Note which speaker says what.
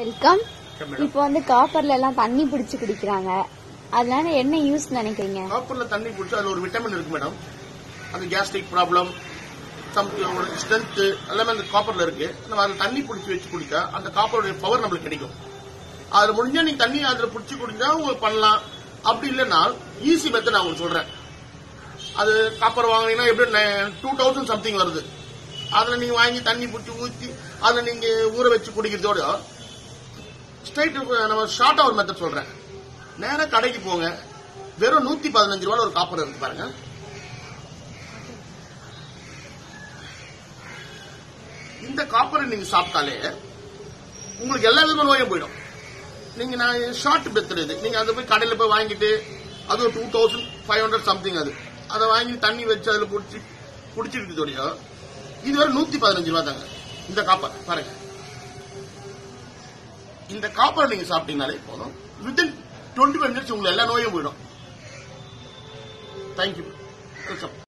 Speaker 1: welcome
Speaker 2: madam
Speaker 1: இப்போ வந்து காப்பர்ல எல்லாம் தண்ணி பிடிச்சு குடிக்கிறாங்க அதனால என்ன யூஸ் நினைக்கிறீங்க
Speaker 2: காப்பர்ல தண்ணி குடிச்சா அதுல ஒரு விட்டமின் இருக்கு மேடம் அது கேஸ்ட்ரிக் ப்ராப்ளம் சம் ஒரு ஸ்ட்ரென்த் எல்லாமே அந்த காப்பர்ல இருக்கு நம்ம அதில் தண்ணி பிடிச்சி வச்சு குடித்தா அந்த காப்பருடைய பவர் நம்மளுக்கு கிடைக்கும் அதுல முடிஞ்சா நீங்க தண்ணி அதுல பிடிச்சி குடிச்சா உங்களுக்கு பண்ணலாம் அப்படி இல்லைன்னா ஈஸி மெத்தட் நான் உங்களுக்கு சொல்றேன் அது காப்பர் வாங்கினீங்கன்னா எப்படி டூ தௌசண்ட் சம்திங் வருது அதுல நீங்க வாங்கி தண்ணி பிடிச்சி ஊத்தி அதுல நீங்க ஊற வச்சு குடிக்கிறதோட ஸ்ட்ரைட் நம்ம ஷார்ட்டா ஒரு மெத்தட் சொல்றேன் நேரா கடைக்கு போங்க வெறும் நூத்தி பதினஞ்சு ரூபாய் ஒரு காப்பர் இருக்கு பாருங்க இந்த காப்பரை நீங்க சாப்பிட்டாலே உங்களுக்கு எல்லா விதமான நோயும் போயிடும் நீங்க நான் ஷார்ட் பெத்தர் இது நீங்க அதை போய் கடையில போய் வாங்கிட்டு அது two thousand five hundred something அது அதை வாங்கி தண்ணி வச்சு அதுல பிடிச்சி குடிச்சிருக்கதோடய இது வரை நூத்தி பதினஞ்சு ரூபா தாங்க இந்த காப்பர் பாருங்க இந்த காப்பரை நீங்க சாப்பிட்டீங்கனாலே போதும் வித்தின் டுவெண்ட்டி ஃபைவ் மினிட்ஸ் உங்களுக்கு எல்லா நோயும் போயிடும் தேங்க்யூ வெல்கம்